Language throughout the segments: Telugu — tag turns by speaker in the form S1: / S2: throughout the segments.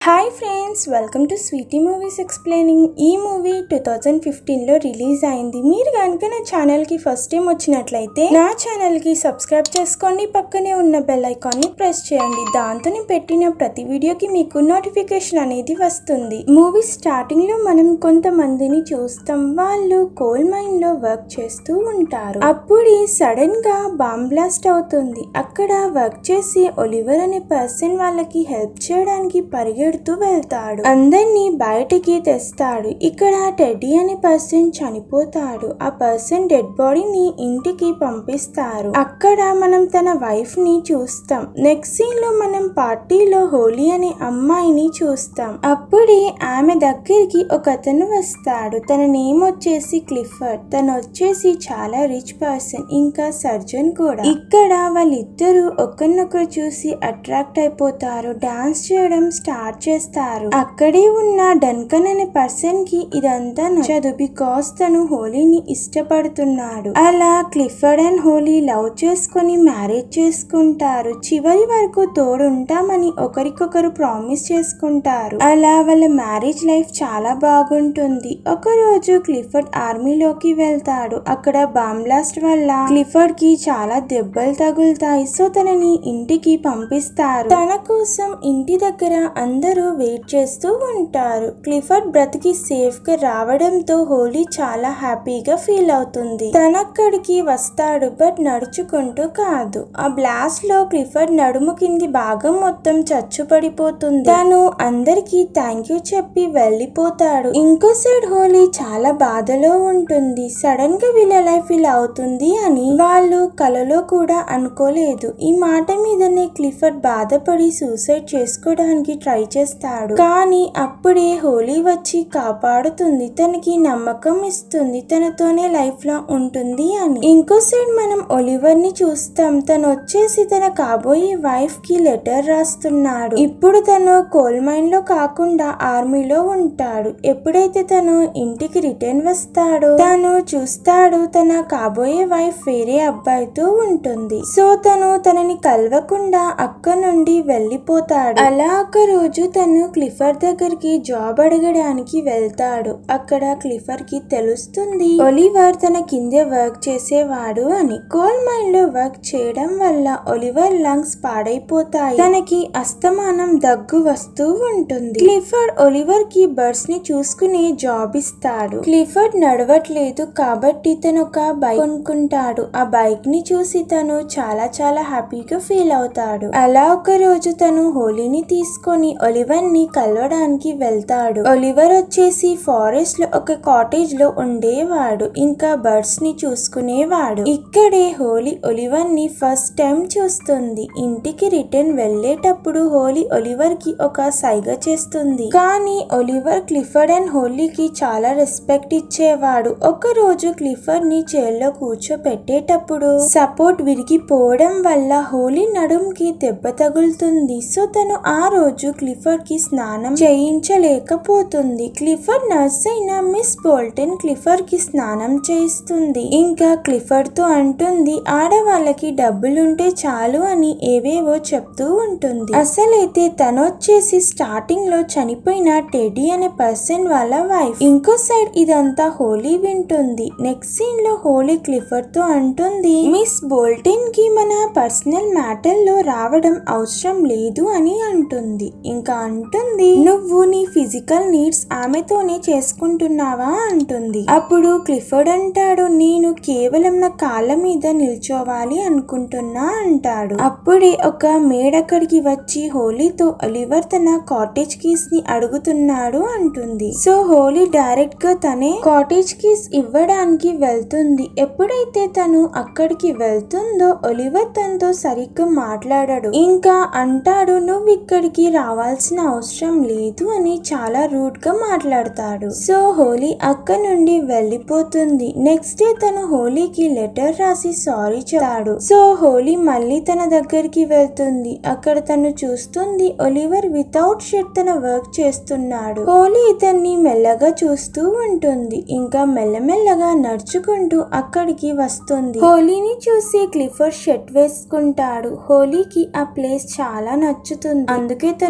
S1: hi friends welcome to sweety movies explaining ఈ మూవీ టూ థౌజండ్ ఫిఫ్టీన్లో రిలీజ్ అయింది మీరు కనుక నా ఛానల్కి ఫస్ట్ టైం వచ్చినట్లయితే నా ఛానల్కి సబ్స్క్రైబ్ చేసుకోండి పక్కనే ఉన్న బెల్ ఐకాన్ని ప్రెస్ చేయండి దాంతో నేను పెట్టిన ప్రతి వీడియోకి మీకు నోటిఫికేషన్ అనేది వస్తుంది మూవీ స్టార్టింగ్లో మనం కొంతమందిని చూస్తాం వాళ్ళు కోల్ మైన్లో వర్క్ చేస్తూ ఉంటారు అప్పుడే సడన్ గా బాంబ్ బ్లాస్ట్ అవుతుంది అక్కడ వర్క్ చేసే ఒలివర్ అనే పర్సన్ వాళ్ళకి హెల్ప్ చేయడానికి పరిగెడుతూ వెళ్తాడు అందరినీ బయటికి తెస్తాడు ఇక్కడ టెడ్డీ అనే పర్సన్ చనిపోతాడు ఆ పర్సన్ డెడ్ బాడీని ఇంటికి పంపిస్తారు అక్కడ మనం తన వైఫ్ ని చూస్తాం నెక్స్ట్ సీన్ లో మనం పార్టీలో హోలీ అనే అమ్మాయిని చూస్తాం అప్పుడే ఆమె దగ్గరికి ఒక అతను వస్తాడు తన నేమ్ వచ్చేసి క్లిఫర్డ్ తను వచ్చేసి చాలా రిచ్ పర్సన్ ఇంకా సర్జన్ కూడా ఇక్కడ వాళ్ళిద్దరూ ఒకరినొకరు చూసి అట్రాక్ట్ అయిపోతారు డాన్స్ చేయడం స్టార్ట్ చేస్తారు అక్కడే ఉన్న డన్కన్ అనే పర్సన్ కి ఇదంతా నచ్చదు బికాస్ తను హోలీని ఇష్టపడుతున్నాడు అలా క్లిఫర్డ్ అండ్ హోలీ లవ్ చేసుకొని మ్యారేజ్ చేసుకుంటారు చివరి వరకు తోడుంటామని ఒకరికొకరు ప్రామిస్ చేసుకుంటారు అలా వాళ్ళ మ్యారేజ్ లైఫ్ చాలా బాగుంటుంది ఒక రోజు క్లిఫర్డ్ ఆర్మీలోకి వెళ్తాడు అక్కడ బాంబ్ బ్లాస్ట్ వల్ల క్లిఫర్డ్ కి చాలా దెబ్బలు తగులుతాయి సో తనని ఇంటికి పంపిస్తారు తన కోసం ఇంటి దగ్గర అందరూ వెయిట్ చేస్తూ ఉంటారు క్లిఫర్డ్ బ్రతికి సేఫ్ గా రావడంతో హోలీ చాలా హ్యాపీగా ఫీల్ అవుతుంది తనక్కడికి వస్తాడు బట్ నడుచుకుంటూ కాదు ఆ బ్లాస్ట్ లో క్లిఫర్డ్ నడుము కింది భాగం మొత్తం చచ్చు పడిపోతుంది తను అందరికి థ్యాంక్ యూ చెప్పి వెళ్ళిపోతాడు ఇంకో సైడ్ హోలీ చాలా బాధలో ఉంటుంది సడన్ గా వీళ్ళ లైఫ్ ఇలా అవుతుంది అని వాళ్ళు కలలో కూడా అనుకోలేదు ఈ మాట మీదనే క్లిఫర్డ్ బాధపడి సూసైడ్ చేసుకోవడానికి ట్రై చేస్తాడు కానీ అప్పుడే హోలీ వచ్చి కాపాడుతుంది తనకి నమ్మకం ఇస్తుంది తనతోనే లైఫ్ లో ఉంటుంది అని ఇంకో సైడ్ మనం ఒలివర్ ని చూస్తాం తను వచ్చేసి తన కాబోయే వైఫ్ కి లెటర్ రాస్తున్నాడు ఇప్పుడు తను కోల్ మైన్ లో కాకుండా ఆర్మీలో ఉంటాడు ఎప్పుడైతే తను ఇంటికి రిటర్న్ వస్తాడో తను చూస్తాడు తన కాబోయే వైఫ్ వేరే అబ్బాయితో ఉంటుంది సో తను తనని కలవకుండా అక్క నుండి వెళ్ళిపోతాడు అలా ఒక రోజు తను క్లిఫర్ దగ్గరికి జాబ్ అడగడానికి వెళ్తాడు అక్కడ క్లిఫర్ కి తెలుస్తుంది ఒలివర్ తన కిందే వర్క్ చేసేవాడు అని కోల్ మైన్ లో వర్క్ చేయడం వల్ల ఒలివర్ లంగ్స్ పాడైపోతాయి తనకి అస్తమానం దగ్గు వస్తూ ఉంటుంది క్లిఫర్డ్ ఒలివర్ కి బర్డ్స్ ని చూసుకునే జాబ్ ఇస్తాడు క్లిఫర్డ్ నడవట్లేదు కాబట్టి తను ఒక బైక్ కొనుక్కుంటాడు ఆ బైక్ ని చూసి తను చాలా చాలా హ్యాపీగా ఫీల్ అవుతాడు అలా ఒక రోజు తను హోలీని తీసుకొని ఒలివర్ ని కలవడానికి వెళ్తాడు ఒలివర్ వచ్చేసి ఫారెస్ట్ లో ఒక కాటేజ్ లో ఉండేవాడు ఇంకా బర్డ్స్ ని చూసుకునేవాడు ఇక్కడే హోలీ ఒలివర్ ని ఫస్ట్ టైం చూస్తుంది ఇంటికి రిటర్న్ వెళ్ళేటప్పుడు హోలీ ఒలివర్ కి ఒక సైగ చేస్తుంది కానీ ఒలివర్ క్లిఫర్డ్ అండ్ హోలీకి చాలా రెస్పెక్ట్ ఇచ్చేవాడు ఒక రోజు క్లిఫర్డ్ ని చైర్లో కూర్చోపెట్టేటప్పుడు సపోర్ట్ విరిగిపోవడం వల్ల హోలీ నడుంకి దెబ్బ తగులుతుంది సో తను ఆ రోజు క్లిఫర్డ్ కి స్నానం చేయించలేకపోతుంది క్లిఫర్డ్ నర్స్ అయిన మిస్ బోల్టన్ క్లిఫర్డ్ కి స్నానం చేయిస్తుంది ఇంకా క్లిఫర్డ్ తో అంటుంది ఆడవాళ్ళకి డబ్బులుంటే చాలు అని ఏవేవో చెప్తూ ఉంటుంది అసలైతే తను వచ్చేసి స్టార్టింగ్ లో చనిపోయిన టెడీ అనే పర్సన్ వాళ్ళ వైఫ్ ఇంకో సైడ్ ఇదంతా హోలీ వింటుంది నెక్స్ట్ సీన్ లో హోలీ క్లిఫర్డ్ తో అంటుంది మిస్ బోల్టన్ కి మన పర్సనల్ మ్యాటర్ లో రావడం అవసరం లేదు అని అంటుంది ఇంకా అంటుంది నువ్వు నీ ఫిజికల్ నీడ్స్ ఆమెతోనే చేసుకుంటున్నావా అంటుంది అప్పుడు క్లిఫర్డ్ అంటాడు నేను కేవలం నా కాళ్ళ మీద నిల్చోవాలి అనుకుంటున్నా అంటాడు అప్పుడే ఒక మేడ్ అక్కడికి వచ్చి హోలీతో ఒలివర్ తన కాటేజ్ కీస్ ని అడుగుతున్నాడు అంటుంది సో హోలీ డైరెక్ట్ గా తనే కాటేజ్ కీస్ ఇవ్వడానికి వెళ్తుంది ఎప్పుడైతే తను అక్కడికి వెళ్తుందో ఒలివర్ తనతో సరిగ్గా మాట్లాడాడు ఇంకా అంటాడు నువ్వు ఇక్కడికి రావాల్సిన అవసరం లేదు అని చాలా రూడ్ గా మాట్లాడతాడు సో హోలీ అక్క నుండి వెళ్ళిపోతుంది నెక్స్ట్ డే తను హోలీకి లెటర్ రాసి సారీ చెప్తాడు సో హోలీ మళ్ళీ తన దగ్గరికి వెళ్తుంది అక్కడ తను చూస్తుంది ఒలివర్ వితౌట్ షర్ట్ తన వర్క్ చేస్తున్నాడు హోలీ ఇతన్ని మెల్లగా చూస్తూ ఉంటుంది ఇంకా మెల్లమెల్లగా నడుచుకుంటూ అక్కడికి వస్తుంది హోలీని చూసి క్లిఫర్ షర్ట్ వేసుకుంటాడు హోలీకి ఆ ప్లేస్ చాలా నచ్చుతుంది అందుకే తను ఒలివర్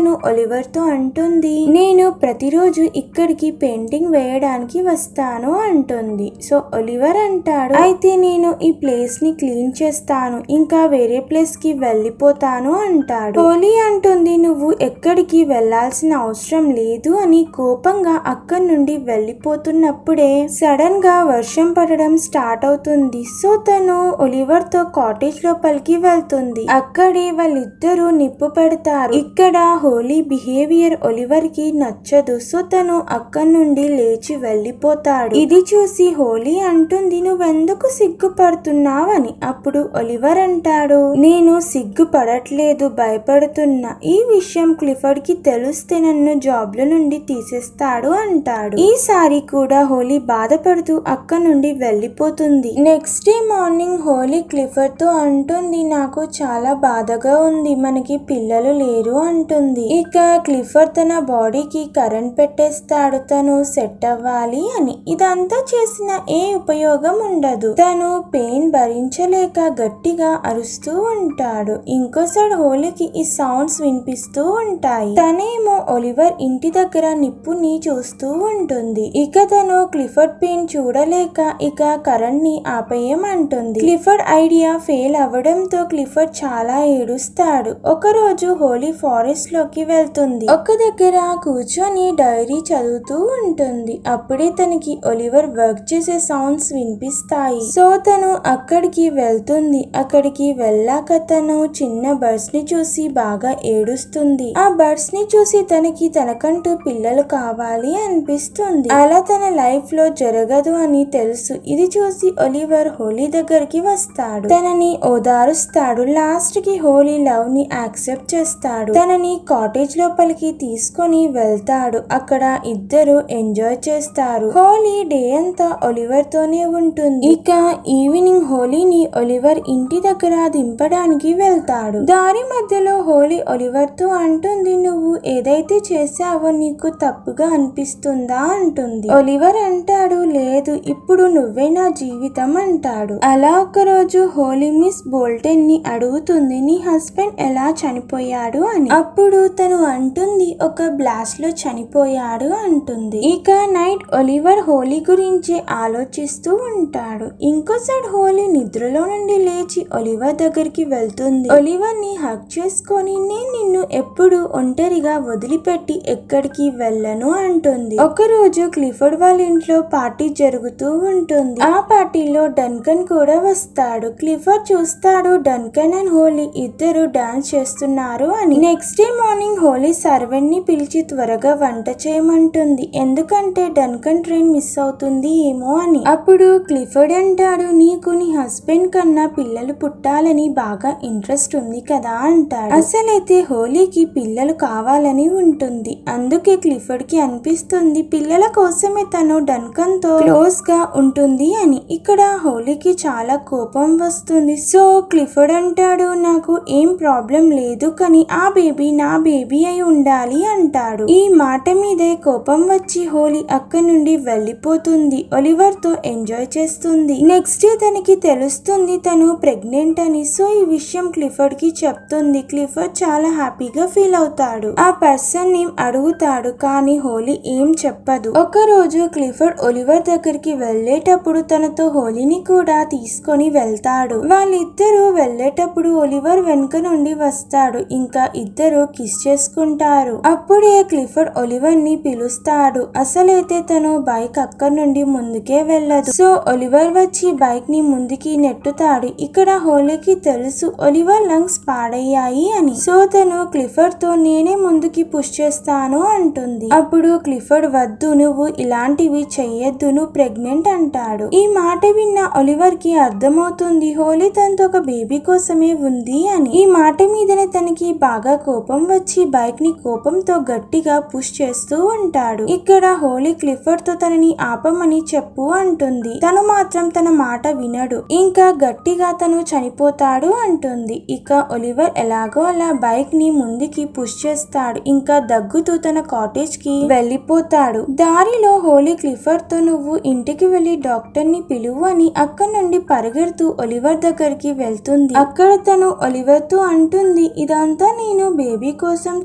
S1: ఒలివర్ తో అంటుంది నేను ప్రతిరోజు ఇక్కడికి పెయింటింగ్ వేయడానికి వస్తాను అంటుంది సో ఒలివర్ అంటాడు అయితే నేను ఈ ప్లేస్ ని క్లీన్ చేస్తాను ఇంకా వేరే ప్లేస్ కి వెళ్ళిపోతాను అంటాడు హోలీ అంటుంది నువ్వు ఎక్కడికి వెళ్లాల్సిన అవసరం లేదు అని కోపంగా అక్కడి నుండి వెళ్ళిపోతున్నప్పుడే సడన్ గా వర్షం పడడం స్టార్ట్ అవుతుంది సో తను ఒలివర్ తో కాటేజ్ లోపలికి వెళ్తుంది అక్కడే వాళ్ళిద్దరూ నిప్పు పెడతారు ఇక్కడ హోలీ బిహేవియర్ ఒలివర్ కి నచ్చదు సో తను అక్కడి నుండి లేచి వెళ్ళిపోతాడు ఇది చూసి హోలీ అంటుంది నువ్వెందుకు సిగ్గుపడుతున్నావని అప్పుడు ఒలివర్ అంటాడు నేను సిగ్గుపడట్లేదు భయపడుతున్నా ఈ విషయం క్లిఫర్డ్ కి తెలిస్తే నన్ను జాబ్ లో నుండి తీసేస్తాడు అంటాడు ఈసారి కూడా హోలీ బాధపడుతూ అక్క నుండి వెళ్ళిపోతుంది next day morning Holly Clifford తో అంటుంది నాకు చాలా బాధగా ఉంది మనకి పిల్లలు లేరు అంటుంది ఇక క్లిఫర్డ్ తన బాడీకి కరెంట్ పెట్టేస్తాడు తను సెట్ అవ్వాలి అని ఇదంతా చేసిన ఏ ఉపయోగం ఉండదు తను పెయిన్ భరించలేక గట్టిగా అరుస్తూ ఉంటాడు ఇంకోసారి హోలీకి ఈ సౌండ్స్ వినిపిస్తూ ఉంటాయి తనేమో ఒలివర్ ఇంటి దగ్గర నిప్పుని చూస్తూ ఉంటుంది ఇక తను క్లిఫర్డ్ పెయిన్ చూడలేక ఇక కరెంట్ ని ఆపేయమంటుంది క్లిఫర్డ్ ఐడియా ఫెయిల్ అవ్వడంతో క్లిఫర్డ్ చాలా ఏడుస్తాడు ఒకరోజు హోలీ ఫారెస్ట్ లోకి వెళ్తుంది ఒక దగ్గర కూర్చొని డైరీ చదువుతూ ఉంటుంది అప్పుడే తనకి ఒలివర్ వర్క్ చేసే సౌండ్స్ వినిపిస్తాయి సో తను అక్కడికి వెళ్తుంది అక్కడికి వెళ్ళాక తను చిన్న బర్డ్స్ ని చూసి బాగా ఏడుస్తుంది ఆ బర్డ్స్ ని చూసి తనకి తనకంటూ పిల్లలు కావాలి అనిపిస్తుంది అలా తన లైఫ్ లో జరగదు అని తెలుసు ఇది చూసి ఒలివర్ హోలీ దగ్గరికి వస్తాడు తనని ఓదారుస్తాడు లాస్ట్ కి హోలీ లవ్ ని యాక్సెప్ట్ చేస్తాడు తనని కాటేజ్ లోపలికి తీసుకొని వెళ్తాడు అక్కడ ఇద్దరు ఎంజాయ్ చేస్తారు హోలీ డే అంతా ఒలివర్ తోనే ఉంటుంది ఇక ఈవినింగ్ హోలీని ఒలివర్ ఇంటి దగ్గర దింపడానికి వెళ్తాడు దారి మధ్యలో హోలీ ఒలివర్ తో అంటుంది నువ్వు ఏదైతే చేసావో నీకు తప్పుగా అనిపిస్తుందా అంటుంది ఒలివర్ అంటాడు లేదు ఇప్పుడు నువ్వే నా జీవితం అంటాడు అలా ఒకరోజు హోలీ మిస్ బోల్టెన్ ని అడుగుతుంది నీ హస్బెండ్ ఎలా చనిపోయాడు అని అప్పుడు తను అంటుంది ఒక బ్లాస్ట్ లో చనిపోయాడు అంటుంది ఇక నైట్ ఒలివర్ హోలీ గురించి ఆలోచిస్తూ ఉంటాడు ఇంకోసారి హోలీ నిద్రలో నుండి లేచి ఒలివర్ దగ్గరికి వెళ్తుంది ఒలివర్ ని హక్ చేసుకొని నేను నిన్ను ఎప్పుడు ఒంటరిగా వదిలిపెట్టి ఎక్కడికి వెళ్ళను అంటుంది ఒకరోజు క్లిఫర్డ్ వాళ్ళ ఇంట్లో పార్టీ జరుగుతూ ఉంటుంది ఆ పార్టీలో డన్కన్ కూడా వస్తాడు క్లిఫర్డ్ చూస్తాడు డన్కన్ అండ్ హోలీ ఇద్దరు డాన్స్ చేస్తున్నారు అని next day morning Holly servant ని పిలిచి త్వరగా వంట చేయమంటుంది ఎందుకంటే డన్కన్ ట్రైన్ మిస్ అవుతుంది ఏమో అని అప్పుడు క్లిఫర్డ్ అంటాడు నీకు నీ హస్బెండ్ కన్నా పిల్లలు పుట్టాలని బాగా ఇంట్రెస్ట్ ఉంది కదా అంటాడు అసలైతే హోలీకి పిల్లలు కావాలని ఉంటుంది అందుకే క్లిఫర్డ్ కి అనిపిస్తుంది పిల్లల కోసమే తను డన్కన్ తో క్లోజ్ గా ఉంటుంది అని ఇక్కడ హోలీకి చాలా కోపం వస్తుంది సో క్లిఫర్డ్ అంటాడు నాకు ఏం ప్రాబ్లం లేదు కానీ ఆ బేబీ నా బేబీ అయి ఉండాలి అంటాడు ఈ మాట మీదే కోపం వచ్చి హోలీ అక్కడి నుండి వెళ్ళిపోతుంది ఒలివర్ తో ఎంజాయ్ చేస్తుంది నెక్స్ట్ డే తనకి తెలుస్తుంది తను ప్రెగ్నెంట్ అని సో ఈ విషయం క్లిఫర్డ్ కి చెప్తుంది క్లిఫర్డ్ చాలా హ్యాపీగా ఫీల్ అవుతాడు ఆ పర్సన్ నేమ్ అడుగుతాడు కానీ హోలీ ఏం చెప్పదు ఒక రోజు క్లిఫర్డ్ ఒలివర్ దగ్గరికి వెళ్ళేటప్పుడు తనతో హోలీని కూడా తీసుకొని వెళ్తాడు వాళ్ళిద్దరూ వెళ్ళేటప్పుడు ఒలివర్ వెనుక నుండి వస్తాడు ఇంకా ఇద్దరు కిస్ చేసుకుంటారు అప్పుడే క్లిఫర్డ్ ఒలివర్ ని పిలుస్తాడు అసలైతే తను బైక్ అక్కడి నుండి ముందుకే వెళ్ళదు సో ఒలివర్ వచ్చి బైక్ ని ముందుకి నెట్టుతాడు ఇక్కడ హోలీకి తెలుసు ఒలివర్ లంగ్స్ పాడయ్యాయి అని సో తను క్లిఫర్డ్ తో నేనే ముందుకి పుష్ చేస్తాను అంటుంది అప్పుడు క్లిఫర్డ్ వద్దు నువ్వు ఇలాంటివి చెయ్యొద్దు నువ్వు ప్రెగ్నెంట్ అంటాడు ఈ మాట విన్న ఒలివర్ కి అర్థమవుతుంది హోలీ తనతో ఒక బేబీ కోసమే ఉంది అని ఈ మాట మీదనే తనకి బాగా కోపం వచ్చి బైక్ ని కోపంతో గట్టిగా పుష్ చేస్తూ ఉంటాడు ఇక్కడ హోలీ క్లిఫర్డ్ తో తనని ఆపమని చెప్పు అంటుంది తను మాత్రం తన మాట వినడు ఇంకా గట్టిగా తను చనిపోతాడు అంటుంది ఇక ఒలివర్ ఎలాగో అలా బైక్ ని ముందుకి పుష్ చేస్తాడు ఇంకా దగ్గుతూ తన కాటేజ్ కి వెళ్ళిపోతాడు దారిలో హోలీ క్లిఫర్డ్ తో నువ్వు ఇంటికి వెళ్లి డాక్టర్ ని పిలువు అని అక్కడి నుండి పరిగెడుతూ ఒలివర్ దగ్గరికి వెళ్తుంది అక్కడ తను ఒలివర్ తో అంటుంది ఇదంతా నేను బేబీ కోసం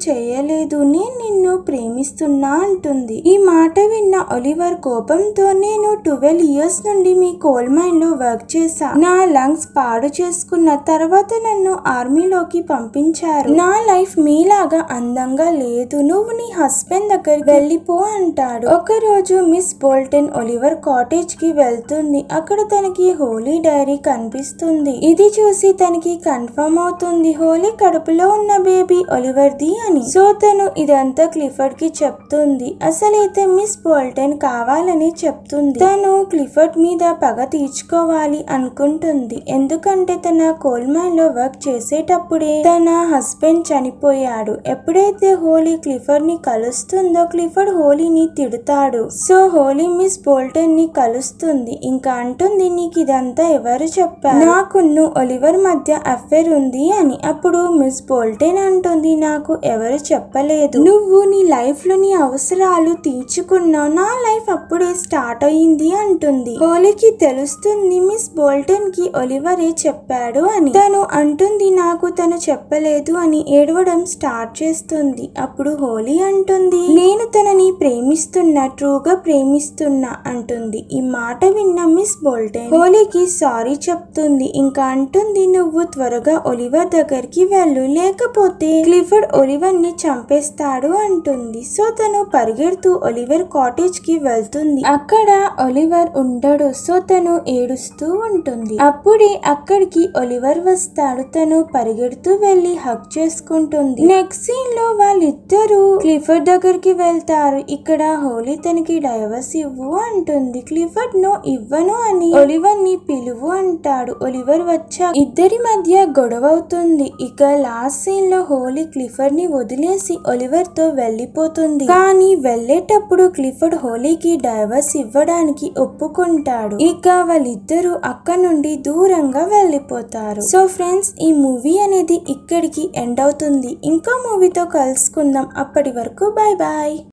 S1: చేయలేదు నేను నిన్ను ప్రేమిస్తున్నా అంటుంది ఈ మాట విన్న ఒలివర్ కోపంతో నేను ట్వెల్వ్ ఇయర్స్ నుండి మీ కోల్ మైన్ లో వర్క్ చేశా నా లంగ్స్ పాడు చేసుకున్న తర్వాత నన్ను ఆర్మీలోకి పంపించారు నా లైఫ్ మీలాగా అందంగా లేదు నువ్వు నీ హస్బెండ్ దగ్గరికి వెళ్ళిపో అంటాడు ఒక రోజు మిస్ బోల్టన్ ఒలివర్ కాటేజ్ కి వెళ్తుంది అక్కడ తనకి హోలీ డైరీ కనిపిస్తుంది ఇది చూసి తనకి కన్ఫర్మ్ అవుతుంది హోలీ కడుపులో ఉన్న బేబీ ఒలివర్ది అని సో తను ఇదంతా క్లిఫర్డ్ కి చెప్తుంది అసలైతే మిస్ బోల్టన్ కావాలని చెప్తుంది తను క్లిఫర్డ్ మీద పగ తీర్చుకోవాలి అనుకుంటుంది ఎందుకంటే తన కోల్ మైన్ లో వర్క్ చేసేటప్పుడే తన హస్బెండ్ చనిపోయాడు ఎప్పుడైతే హోలీ క్లిఫర్డ్ ని కలుస్తుందో క్లిఫర్డ్ హోలీని తిడతాడు సో హోలీ మిస్ బోల్టన్ ని కలుస్తుంది ఇంకా అంటుంది నీకు ఇదంతా ఎవరు చెప్పారు నాకున్ను ఒలివర్ మధ్య అఫేర్ ఉంది అని అప్పుడు మిస్ బోల్టన్ అంటుంది నాకు ఎవరు చెప్పలేదు నువ్వు నీ లైఫ్ లో నీ అవసరాలు తీర్చుకున్నావు నా లైఫ్ అప్పుడే స్టార్ట్ అయింది అంటుంది హోలీకి తెలుస్తుంది మిస్ బోల్టన్ కి ఒలివరే చెప్పాడు అని తను అంటుంది నాకు తను చెప్పలేదు అని ఏడవడం స్టార్ట్ చేస్తుంది అప్పుడు హోలీ అంటుంది నేను తనని ప్రేమిస్తున్నా ట్రూగా ప్రేమిస్తున్నా అంటుంది ఈ మాట విన్న మిస్ బోల్టన్ హోలీకి సారీ చెప్తుంది ఇంకా అంటుంది నువ్వు త్వరగా ఒలివర్ దగ్గరికి వెళ్ళు లేకపోతే క్లిఫర్డ్ ఒలివర్ ని చంపేస్తాడు అంటుంది సో తను పరిగెడుతూ ఒలివర్ కాటేజ్ కి వెళ్తుంది అక్కడ ఒలివర్ ఉండడు సో తను ఏడుస్తూ ఉంటుంది అప్పుడే అక్కడికి ఒలివర్ వస్తాడు తను పరిగెడుతూ వెళ్లి హక్ చేసుకుంటుంది నెక్స్ట్ సీన్ లో వాళ్ళిద్దరూ క్లిఫర్డ్ దగ్గరికి వెళ్తారు ఇక్కడ హోలీ తనకి డైవర్స్ ఇవ్వు అంటుంది క్లిఫర్డ్ నో ఇవ్వను అని ఒలివర్ ని పిలువు అంటాడు ఒలివర్ వచ్చా ఇద్దరి మధ్య గొడవ అవుతుంది ఇక లాస్ట్ సీన్ లో హోలీ క్లిఫర్డ్ ని వదిలేసి ఒలివర్ తో వెళ్లిపోతుంది కానీ వెళ్ళేటప్పుడు క్లిఫర్డ్ హోలీకి డైవర్స్ ఇవ్వడానికి ఒప్పుకుంటాడు ఇక వాళ్ళిద్దరూ అక్కడ నుండి దూరంగా వెళ్ళిపోతారు సో ఫ్రెండ్స్ ఈ మూవీ అనేది ఇక్కడికి ఎండ్ అవుతుంది ఇంకో మూవీతో కలుసుకుందాం అప్పటి వరకు బాయ్ బాయ్